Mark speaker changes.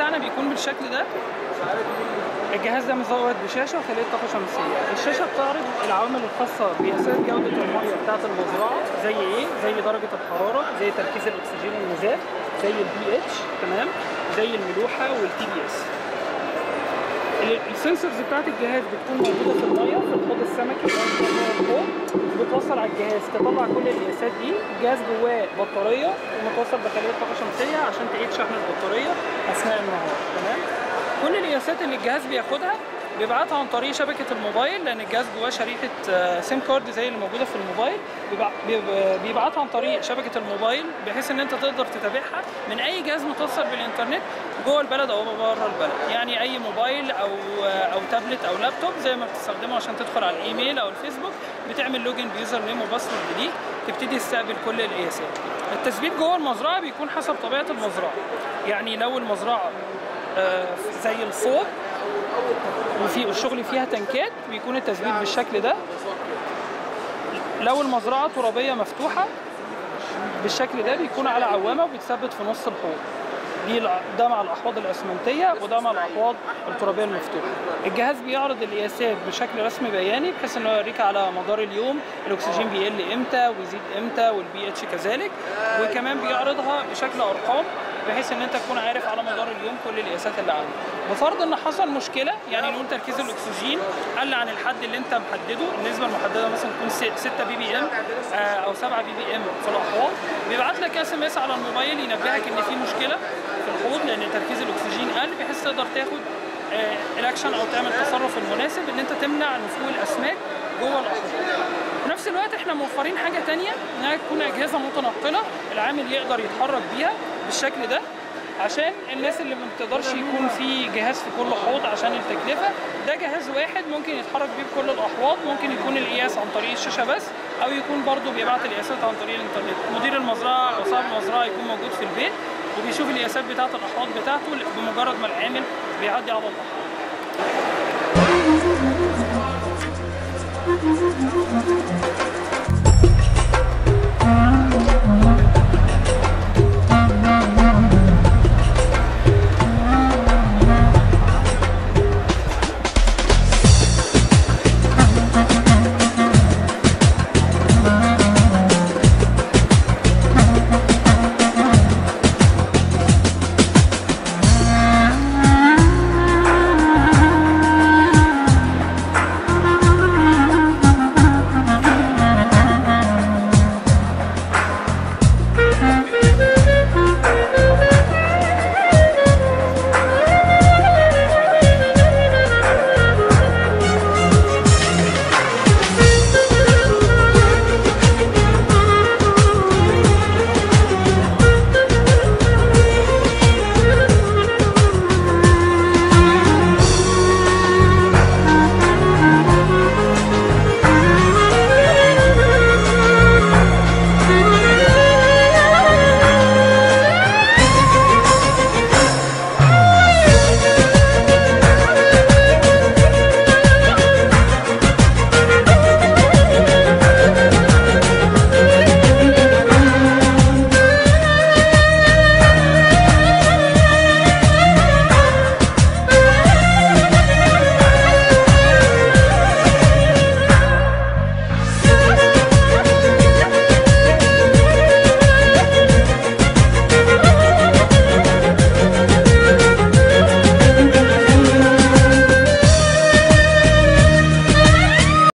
Speaker 1: بتاعنا بيكون بالشكل ده الجهاز ده مزود بشاشه وخليه طاقه شمسيه الشاشه بتعرض العوامل الخاصه بقياسات جوده الميه بتاعه المزرعه زي ايه زي درجه الحراره زي تركيز الاكسجين المذاب زي البي اتش تمام زي الملوحه والتي بي اس السنسورز بتاعت الجهاز بتكون موجوده في الميه في الحوض السمكي اللي هو فوق بتوصل على الجهاز تطلع كل القياسات دي الجهاز جواه بطاريه ومتوصل بخليه طاقه شمسيه عشان تعيد شحن البطاريه اثناء النهار تمام كل القياسات اللي الجهاز بياخدها بيبعتها عن طريق شبكه الموبايل لان الجهاز جواه شريحه آه، سيم كارد زي اللي موجوده في الموبايل بيبع- بيب- بيبعتها عن طريق شبكه الموبايل بحيث ان انت تقدر تتابعها من اي جهاز متوصل بالانترنت جوه البلد او بره البلد يعني اي موبايل او او تابلت او لابتوب زي ما بتستخدمه عشان تدخل على الايميل او الفيسبوك بتعمل لوجن بيوزر نيم وباسورد ليك تبتدي تستقبل كل القياسات التثبيت جوه المزرعه بيكون حسب طبيعه المزرعه يعني لو المزرعه آه، زي الفوق وفي الشغل فيها تنكات بيكون التثبيت بالشكل ده لو المزرعه ترابيه مفتوحه بالشكل ده بيكون على عوامه وبيتثبت في نص الحوض دي الع- ده مع الاحواض الاسمنتيه وده مع الاحواض الترابيه المفتوحه الجهاز بيعرض القياسات بشكل رسمي بياني بحيث انه يوريك على مدار اليوم الاكسجين بيقل امتى ويزيد امتى والبي اتش كذلك وكمان بيعرضها بشكل ارقام بحيث ان انت تكون عارف على مدار اليوم كل القياسات اللي عندك بفرض ان حصل مشكله يعني نقول تركيز الاكسجين قل عن الحد اللي انت محدده النسبه المحدده مثلا تكون 6 بي بي ام او 7 بي بي ام في الاحواض بيبعت لك اس ام اس على الموبايل ينبهك ان في مشكله في الحوض لان تركيز الاكسجين قل بحيث تقدر تاخد آه، الاكشن او تعمل التصرف المناسب ان انت تمنع نفوذ الاسماك جوه الاحواض في نفس الوقت احنا موفرين حاجه تانية انها تكون اجهزه متنقله العامل يقدر يتحرك بيها بالشكل ده عشان الناس اللي ما بتقدرش يكون في جهاز في كل حوض عشان التكلفه ده جهاز واحد ممكن يتحرك بيه بكل الاحواض ممكن يكون القياس عن طريق الشاشه بس او يكون برضه بيبعت القياسات عن طريق الانترنت مدير المزرعه او صاحب المزرعه يكون موجود في البيت وبيشوف القياسات بتاعه الاحواض بتاعته بمجرد ما العامل بيعدي على الاحواض